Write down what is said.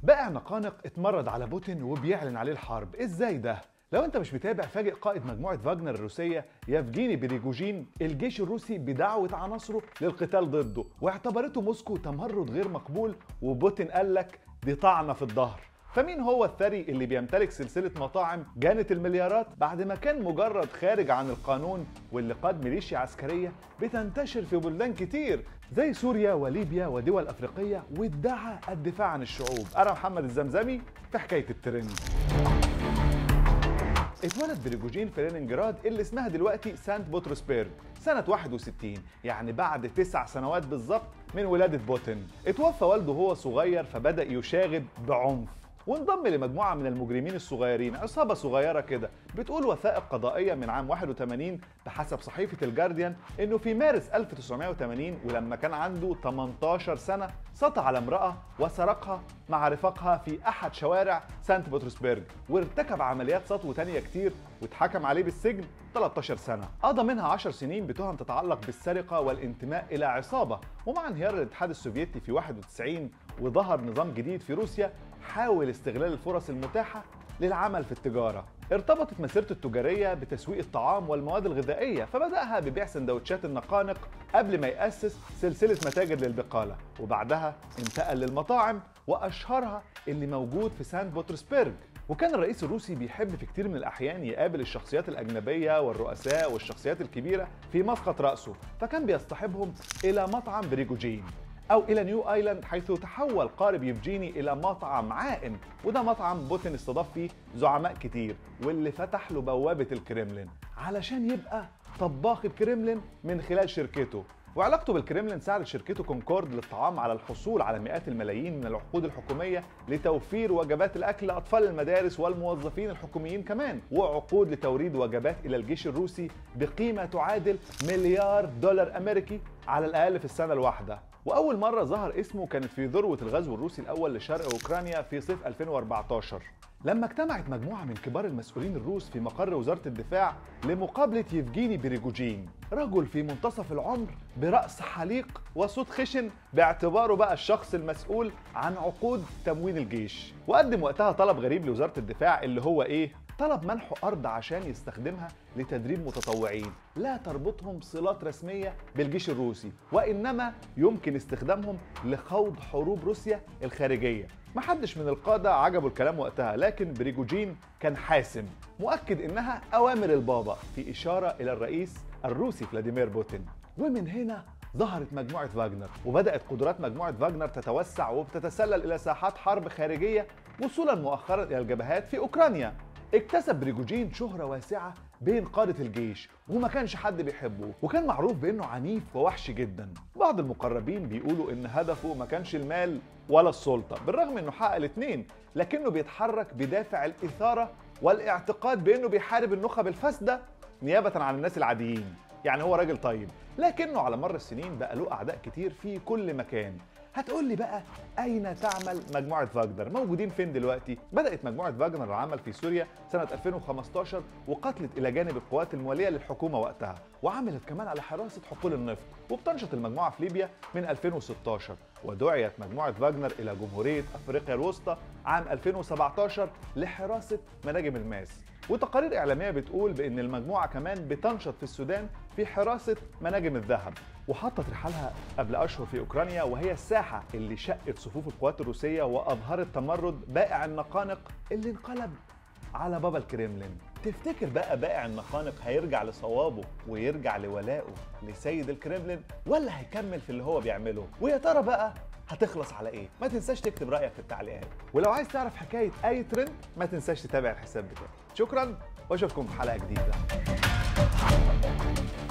بائع نقانق اتمرد على بوتين وبيعلن عليه الحرب ازاي ده لو انت مش متابع فاجئ قائد مجموعه فاجنر الروسيه يفجيني بريجوجين الجيش الروسي بدعوه عناصره للقتال ضده واعتبرته موسكو تمرد غير مقبول وبوتين قال لك دي طعنه في الظهر فمين هو الثري اللي بيمتلك سلسلة مطاعم جانت المليارات بعد ما كان مجرد خارج عن القانون واللي قاد ميليشيا عسكرية بتنتشر في بلدان كتير زي سوريا وليبيا ودول أفريقية وادعى الدفاع عن الشعوب أنا محمد الزمزمي في حكاية الترند اتولد بريجوجين في لينينجراد اللي اسمها دلوقتي سانت بطرسبرج سنة 61 يعني بعد تسع سنوات بالظبط من ولادة بوتين اتوفى والده وهو صغير فبدأ يشاغب بعنف وانضم لمجموعة من المجرمين الصغيرين عصابة صغيرة كده بتقول وثائق قضائية من عام 81 بحسب صحيفة الجارديان انه في مارس 1980 ولما كان عنده 18 سنة سطع على امرأة وسرقها مع رفاقها في احد شوارع سانت بطرسبرج وارتكب عمليات سطو تانية كتير واتحكم عليه بالسجن 13 سنة قضى منها 10 سنين بتهم تتعلق بالسرقة والانتماء إلى عصابة ومع انهيار الاتحاد السوفيتي في 91 وظهر نظام جديد في روسيا حاول استغلال الفرص المتاحة للعمل في التجارة ارتبطت مسيرته التجارية بتسويق الطعام والمواد الغذائية فبدأها ببيع سندوتشات النقانق قبل ما يأسس سلسلة متاجر للبقالة وبعدها انتقل للمطاعم وأشهرها اللي موجود في سانت بطرسبرج وكان الرئيس الروسي بيحب في كتير من الأحيان يقابل الشخصيات الأجنبية والرؤساء والشخصيات الكبيرة في مسقط رأسه فكان بيصطحبهم إلى مطعم بريجوجين او الى نيو ايلاند حيث تحول قارب يفجيني الى مطعم عائم وده مطعم بوتين استضاف فيه زعماء كتير واللي فتح له بوابه الكريملين علشان يبقى طباخ الكريملين من خلال شركته وعلاقته بالكريملين ساعدت شركته كونكورد للطعام على الحصول على مئات الملايين من العقود الحكوميه لتوفير وجبات الاكل لاطفال المدارس والموظفين الحكوميين كمان وعقود لتوريد وجبات الى الجيش الروسي بقيمه تعادل مليار دولار امريكي على الاقل في السنه الواحده واول مره ظهر اسمه كانت في ذروه الغزو الروسي الاول لشرق اوكرانيا في صيف 2014 لما اجتمعت مجموعه من كبار المسؤولين الروس في مقر وزاره الدفاع لمقابله يفجيني بريجوجين رجل في منتصف العمر براس حليق وصوت خشن باعتباره بقى الشخص المسؤول عن عقود تموين الجيش وقدم وقتها طلب غريب لوزاره الدفاع اللي هو ايه طلب منحه أرض عشان يستخدمها لتدريب متطوعين لا تربطهم صلات رسمية بالجيش الروسي وإنما يمكن استخدامهم لخوض حروب روسيا الخارجية محدش من القادة عجبه الكلام وقتها لكن بريجوجين كان حاسم مؤكد إنها أوامر البابا في إشارة إلى الرئيس الروسي فلاديمير بوتين ومن هنا ظهرت مجموعة فاجنر وبدأت قدرات مجموعة فاجنر تتوسع وبتتسلل إلى ساحات حرب خارجية وصولا مؤخرا إلى الجبهات في أوكرانيا اكتسب بريجوجين شهرة واسعة بين قادة الجيش وما كانش حد بيحبه وكان معروف بانه عنيف ووحش جدا بعض المقربين بيقولوا ان هدفه ما كانش المال ولا السلطة بالرغم انه حقق الاتنين لكنه بيتحرك بدافع الاثارة والاعتقاد بانه بيحارب النخب الفاسدة نيابة عن الناس العاديين يعني هو راجل طيب لكنه على مر السنين بقى له اعداء كتير في كل مكان هتقول لي بقى اين تعمل مجموعه فاجنر موجودين فين دلوقتي بدات مجموعه فاجنر العمل في سوريا سنه 2015 وقتلت الى جانب القوات المواليه للحكومه وقتها وعملت كمان على حراسه حقول النفط وبتنشط المجموعه في ليبيا من 2016 ودعيت مجموعه فاجنر الى جمهوريه افريقيا الوسطى عام 2017 لحراسه مناجم الماس وتقارير إعلامية بتقول بأن المجموعة كمان بتنشط في السودان في حراسة مناجم الذهب وحطت رحالها قبل أشهر في أوكرانيا وهي الساحة اللي شقت صفوف القوات الروسية وأظهرت تمرد بائع النقانق اللي انقلب على بابا الكريملين تفتكر بقى بائع النقانق هيرجع لصوابه ويرجع لولائه لسيد الكريملين ولا هيكمل في اللي هو بيعمله ويا ترى بقى هتخلص على ايه ما تنساش تكتب رايك في التعليقات ولو عايز تعرف حكايه اي ترند ما تنساش تتابع الحساب بتاعي شكرا واشوفكم في حلقه جديده